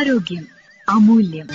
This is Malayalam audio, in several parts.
ആരോഗ്യം അമൂല്യം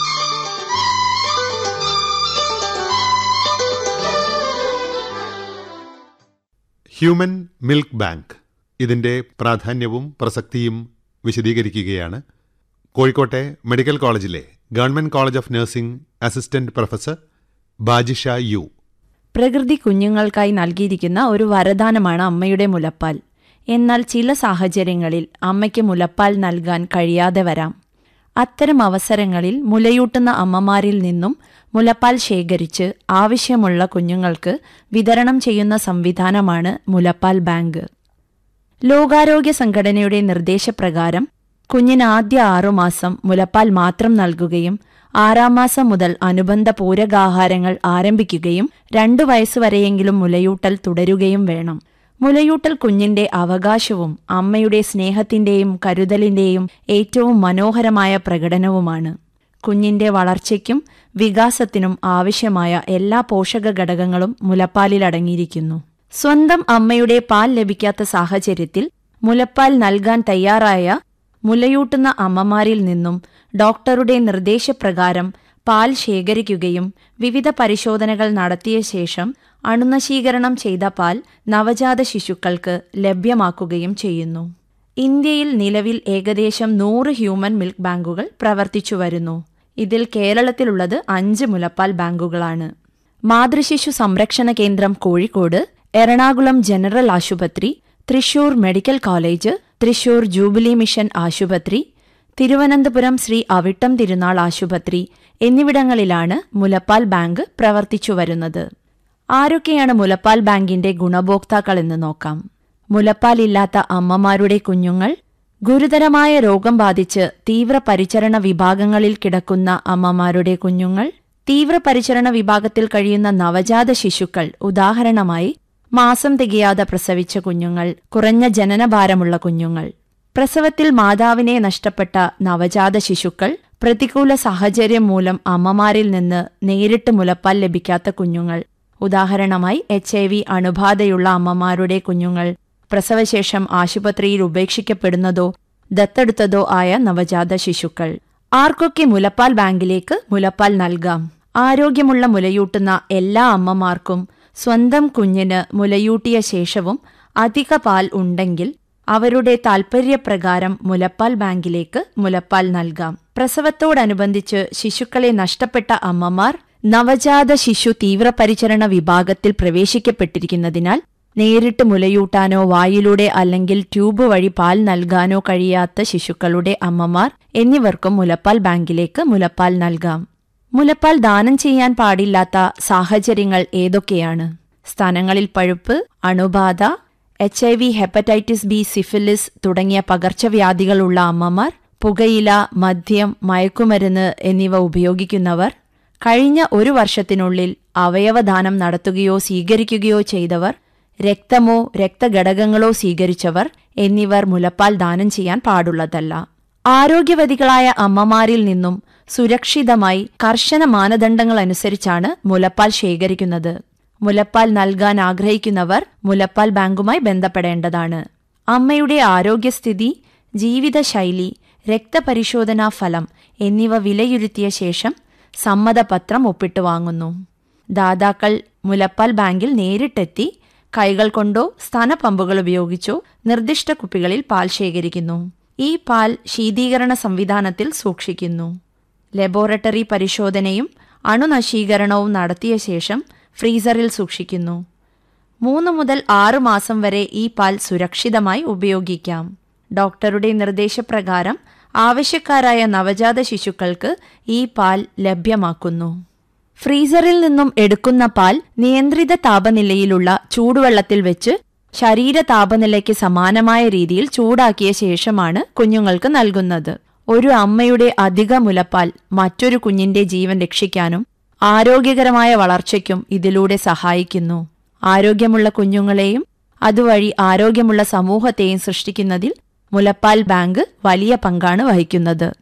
ഹ്യൂമൻ മിൽക്ക് ബാങ്ക് ഇതിന്റെ പ്രാധാന്യവും പ്രസക്തിയും വിശദീകരിക്കുകയാണ് കോഴിക്കോട്ടെ മെഡിക്കൽ കോളേജിലെ government college of nursing assistant professor Bajisha U പ്രകൃതി കുഞ്ഞുങ്ങൾക്കായി നൽകിയിരിക്കുന്ന ഒരു വരദാനമാണ് അമ്മയുടെ മുലപ്പാൽ എന്നാൽ ചില സാഹചര്യങ്ങളിൽ അമ്മയ്ക്ക് മുലപ്പാൽ നൽകാൻ കഴിയാതെ വരാം അത്തരം അവസരങ്ങളിൽ മുലയൂട്ടുന്ന അമ്മമാരിൽ നിന്നും മുലപ്പാൽ ശേഖരിച്ച് ആവശ്യമുള്ള കുഞ്ഞുങ്ങൾക്ക് വിതരണം ചെയ്യുന്ന സംവിധാനമാണ് മുലപ്പാൽ ബാങ്ക് ലോകാരോഗ്യ സംഘടനയുടെ നിർദ്ദേശപ്രകാരം കുഞ്ഞിന് ആദ്യ ആറുമാസം മുലപ്പാൽ മാത്രം നൽകുകയും ആറാം മാസം മുതൽ അനുബന്ധ പൂരകാഹാരങ്ങൾ ആരംഭിക്കുകയും രണ്ടു വയസ്സുവരെയെങ്കിലും മുലയൂട്ടൽ തുടരുകയും വേണം മുലയൂട്ടൽ കുഞ്ഞിന്റെ അവകാശവും അമ്മയുടെ സ്നേഹത്തിന്റെയും കരുതലിന്റെയും ഏറ്റവും മനോഹരമായ പ്രകടനവുമാണ് കുഞ്ഞിന്റെ വളർച്ചയ്ക്കും വികാസത്തിനും ആവശ്യമായ എല്ലാ പോഷക ഘടകങ്ങളും മുലപ്പാലിൽ അടങ്ങിയിരിക്കുന്നു സ്വന്തം അമ്മയുടെ പാൽ ലഭിക്കാത്ത സാഹചര്യത്തിൽ മുലപ്പാൽ നൽകാൻ തയ്യാറായ മുലയൂട്ടുന്ന അമ്മമാരിൽ നിന്നും ഡോക്ടറുടെ നിർദ്ദേശപ്രകാരം പാൽ ശേഖരിക്കുകയും വിവിധ പരിശോധനകൾ നടത്തിയ ശേഷം അണുനശീകരണം ചെയ്ത പാൽ നവജാത ശിശുക്കൾക്ക് ലഭ്യമാക്കുകയും ചെയ്യുന്നു ഇന്ത്യയിൽ നിലവിൽ ഏകദേശം നൂറ് ഹ്യൂമൻ മിൽക്ക് ബാങ്കുകൾ പ്രവർത്തിച്ചു വരുന്നു ഇതിൽ കേരളത്തിലുള്ളത് അഞ്ച് മുലപ്പാൽ ബാങ്കുകളാണ് മാതൃശിശു സംരക്ഷണ കേന്ദ്രം കോഴിക്കോട് എറണാകുളം ജനറൽ ആശുപത്രി Thrissur medical college Thrissur jubilee mission ആശുപത്രി തിരുവനന്തപുരം ശ്രീ അവിട്ടം തിരുനാൾ ആശുപത്രി എന്നിവിടങ്ങളിലാണ് മുലപ്പാൽ ബാങ്ക് പ്രവർത്തിച്ചു വരുന്നത് ആരൊക്കെയാണ് മുലപ്പാൽ ബാങ്കിന്റെ ഗുണഭോക്താക്കൾ എന്ന് നോക്കാം മുലപ്പാലില്ലാത്ത അമ്മമാരുടെ കുഞ്ഞുങ്ങൾ ഗുരുതരമായ രോഗം ബാധിച്ച് തീവ്രപരിചരണ വിഭാഗങ്ങളിൽ കിടക്കുന്ന അമ്മമാരുടെ കുഞ്ഞുങ്ങൾ തീവ്രപരിചരണ വിഭാഗത്തിൽ കഴിയുന്ന നവജാത ശിശുക്കൾ ഉദാഹരണമായി മാസം തികയാതെ പ്രസവിച്ച കുഞ്ഞുങ്ങൾ കുറഞ്ഞ ജനനഭാരമുള്ള കുഞ്ഞുങ്ങൾ പ്രസവത്തിൽ മാതാവിനെ നഷ്ടപ്പെട്ട നവജാത ശിശുക്കൾ പ്രതികൂല സാഹചര്യം മൂലം അമ്മമാരിൽ നിന്ന് നേരിട്ട് മുലപ്പാൽ ലഭിക്കാത്ത കുഞ്ഞുങ്ങൾ ഉദാഹരണമായി എച്ച് ഐ വി അണുബാധയുള്ള അമ്മമാരുടെ കുഞ്ഞുങ്ങൾ പ്രസവശേഷം ആശുപത്രിയിൽ ഉപേക്ഷിക്കപ്പെടുന്നതോ ദത്തെടുത്തതോ ആയ നവജാത ശിശുക്കൾ ആർക്കൊക്കെ മുലപ്പാൽ ബാങ്കിലേക്ക് മുലപ്പാൽ നൽകാം ആരോഗ്യമുള്ള മുലയൂട്ടുന്ന എല്ലാ അമ്മമാർക്കും സ്വന്തം കുഞ്ഞിന് മുലയൂട്ടിയ ശേഷവും അധിക പാൽ ഉണ്ടെങ്കിൽ അവരുടെ താൽപര്യപ്രകാരം മുലപ്പാൽ ബാങ്കിലേക്ക് മുലപ്പാൽ നൽകാം പ്രസവത്തോടനുബന്ധിച്ച് ശിശുക്കളെ നഷ്ടപ്പെട്ട അമ്മമാർ നവജാത ശിശു തീവ്രപരിചരണ വിഭാഗത്തിൽ പ്രവേശിക്കപ്പെട്ടിരിക്കുന്നതിനാൽ നേരിട്ട് മുലയൂട്ടാനോ വായിലൂടെ അല്ലെങ്കിൽ ട്യൂബ് വഴി പാൽ നൽകാനോ കഴിയാത്ത ശിശുക്കളുടെ അമ്മമാർ എന്നിവർക്കും മുലപ്പാൽ ബാങ്കിലേക്ക് മുലപ്പാൽ നൽകാം മുലപ്പാൽ ദാനം ചെയ്യാൻ പാടില്ലാത്ത സാഹചര്യങ്ങൾ ഏതൊക്കെയാണ് സ്ഥാനങ്ങളിൽ പഴുപ്പ് അണുബാധ H I V hepatitis B syphilis തുടങ്ങിയ പകർച്ചവ്യാധികളുള്ള അമ്മമാർ പുകയില മദ്യം മയക്കുമരുന്ന് എന്നിവ ഉപയോഗിക്കുന്നവർ കഴിഞ്ഞ ഒരു വർഷത്തിനുള്ളിൽ അവയവദാനം നടത്തുകയോ സ്വീകരിക്കുകയോ ചെയ്തവർ രക്തമോ രക്തഘടകങ്ങളോ സ്വീകരിച്ചവർ എന്നിവർ മുലപ്പാൽ ദാനം ചെയ്യാൻ പാടുള്ളതല്ല ആരോഗ്യവതികളായ അമ്മമാരിൽ നിന്നും സുരക്ഷിതമായി കർശന മാനദണ്ഡങ്ങൾ അനുസരിച്ചാണ് മുലപ്പാൽ ശേഖരിക്കുന്നത് മുലപ്പാൽ നൽകാൻ ആഗ്രഹിക്കുന്നവർ മുലപ്പാൽ ബാങ്കുമായി ബന്ധപ്പെടേണ്ടതാണ് അമ്മയുടെ ആരോഗ്യസ്ഥിതി ജീവിതശൈലി രക്തപരിശോധനാ ഫലം എന്നിവ വിലയിരുത്തിയ ശേഷം സമ്മതപത്രം ഒപ്പിട്ട് വാങ്ങുന്നു ദാതാക്കൾ മുലപ്പാൽ ബാങ്കിൽ നേരിട്ടെത്തി കൈകൾ കൊണ്ടോ സ്ഥാനപമ്പുകൾ ഉപയോഗിച്ചോ നിർദ്ദിഷ്ട കുപ്പികളിൽ പാൽ ശേഖരിക്കുന്നു ഈ പാൽ ശീതീകരണ സംവിധാനത്തിൽ സൂക്ഷിക്കുന്നു ലബോറട്ടറി പരിശോധനയും അണുനശീകരണവും നടത്തിയ ശേഷം ഫ്രീസറിൽ സൂക്ഷിക്കുന്നു മൂന്ന് മുതൽ ആറു മാസം വരെ ഈ പാൽ സുരക്ഷിതമായി ഉപയോഗിക്കാം ഡോക്ടറുടെ നിർദ്ദേശപ്രകാരം ആവശ്യക്കാരായ നവജാത ശിശുക്കൾക്ക് ഈ പാൽ ലഭ്യമാക്കുന്നു ഫ്രീസറിൽ നിന്നും എടുക്കുന്ന പാൽ നിയന്ത്രിത താപനിലയിലുള്ള ചൂടുവെള്ളത്തിൽ വെച്ച് ശരീര താപനിലയ്ക്ക് സമാനമായ രീതിയിൽ ചൂടാക്കിയ ശേഷമാണ് കുഞ്ഞുങ്ങൾക്ക് നൽകുന്നത് ഒരു അമ്മയുടെ അധിക മുലപ്പാൽ മറ്റൊരു കുഞ്ഞിന്റെ ജീവൻ രക്ഷിക്കാനും ആരോഗ്യകരമായ വളർച്ചയ്ക്കും ഇതിലൂടെ സഹായിക്കുന്നു ആരോഗ്യമുള്ള കുഞ്ഞുങ്ങളെയും അതുവഴി ആരോഗ്യമുള്ള സമൂഹത്തെയും സൃഷ്ടിക്കുന്നതിൽ മുലപ്പാൽ ബാങ്ക് വലിയ പങ്കാണ് വഹിക്കുന്നത്